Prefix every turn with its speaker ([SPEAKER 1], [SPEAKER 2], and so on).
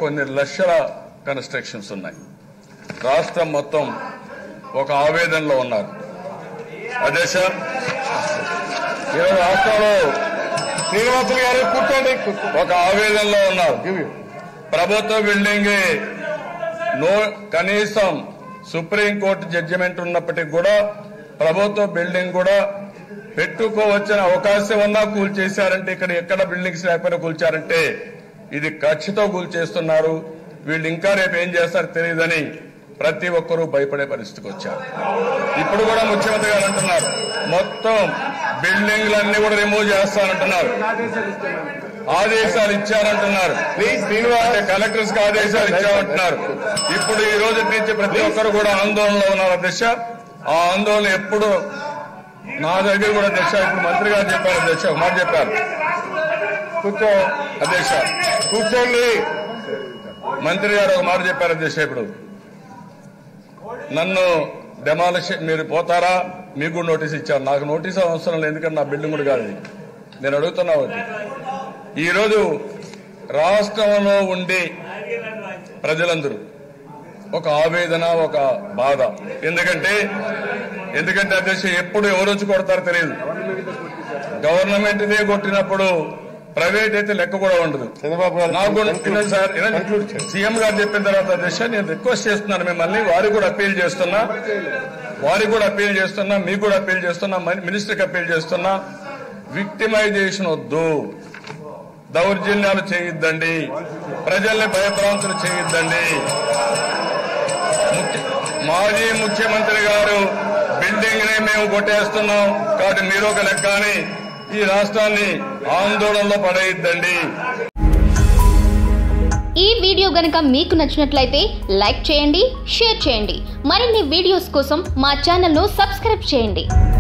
[SPEAKER 1] కొన్ని లక్షల కన్స్ట్రక్షన్స్ ఉన్నాయి రాష్ట్రం మొత్తం ఒక ఆవేదనలో ఉన్నారు అదే సార్ ఈరోజు రాష్ట్రంలో శ్రీనివాసులు గారు కూర్చోండి ఒక ఆవేదనలో ఉన్నారు ప్రభుత్వ బిల్డింగ్ నో కనీసం సుప్రీంకోర్టు జడ్జిమెంట్ ఉన్నప్పటికీ కూడా ప్రభుత్వ బిల్డింగ్ కూడా పెట్టుకోవచ్చిన అవకాశం ఉన్నా కూల్చేశారంటే ఇక్కడ ఎక్కడ బిల్డింగ్స్ లేకపోయినా కూల్చారంటే ఇది ఖర్చుతో కూల్చేస్తున్నారు వీళ్ళు ఇంకా రేపు ఏం చేస్తారో తెలియదని ప్రతి ఒక్కరూ భయపడే పరిస్థితికి వచ్చారు ఇప్పుడు కూడా ముఖ్యమంత్రి గారు అంటున్నారు మొత్తం బిల్డింగ్లన్నీ కూడా రిమూవ్ చేస్తానంటున్నారు ఆదేశాలు ఇచ్చారంటున్నారు అంటే కలెక్టర్స్ కి ఆదేశాలు ఇచ్చామంటున్నారు ఇప్పుడు ఈ రోజు నుంచి ప్రతి ఒక్కరు కూడా ఆందోళనలో ఉన్నారు అధ్యక్ష ఆ ఆందోళన ఎప్పుడు నా దగ్గర కూడా అధ్యక్ష ఇప్పుడు మంత్రి గారు చెప్పారు అధ్యక్ష ఒక మాట చెప్పారు కూర్చో అధ్యక్ష కూర్చోండి మంత్రి గారు ఒక మాట చెప్పారు అధ్యక్ష ఇప్పుడు నన్ను డెమాలిషన్ మీరు పోతారా మీకు కూడా నోటీస్ ఇచ్చారు నాకు నోటీస్ అవసరం లేదు ఎందుకంటే నా బిల్డింగ్ కూడా కాదు ఇది. నేను అడుగుతున్నా ఒకటి ఈరోజు రాష్ట్రంలో ఉండే ప్రజలందరూ ఒక ఆవేదన ఒక బాధ ఎందుకంటే ఎందుకంటే అధ్యక్ష ఎప్పుడు ఎవరు వచ్చి కొడతారో తెలియదు గవర్నమెంట్ ఇదే కొట్టినప్పుడు ప్రైవేట్ అయితే లెక్క కూడా ఉండదు
[SPEAKER 2] చంద్రబాబు గారు
[SPEAKER 1] నాకు కూడా వినండి సార్ వినండి.
[SPEAKER 2] Conclude చేయండి.
[SPEAKER 1] సీఎం గారు చెప్పిన తర్వాత అధ్యక్ష నేను రిక్వెస్ట్ చేస్తున్నాను మిమ్మల్ని వారికి కూడా అప్పీల్ చేస్తున్నా వారికి కూడా అప్పీల్ చేస్తున్నా మీకు కూడా అప్పీల్ చేస్తున్నా మన- మినిస్టర్కి అప్పీల్ చేస్తున్నా విక్టిమైజేషన్ వద్దు దౌర్జన్యాలు చేయొద్దండి ప్రజల్ని భయభ్రాంతులు చేయొద్దండి ముఖ్య- మాజీ ముఖ్యమంత్రి గారు బిల్డింగ్ ని మేము కొట్టేస్తున్నాం కాబట్టి మీరు ఒక లెక్క అని ఈ రాష్ట్రాన్ని ఆందోళనలో పడేయద్దండి
[SPEAKER 3] ఈ వీడియో గనుక మీకు నచ్చినట్లయితే లైక్ చేయండి షేర్ చేయండి మరిన్ని వీడియోస్ కోసం మా ఛానల్ను సబ్స్క్రైబ్ చేయండి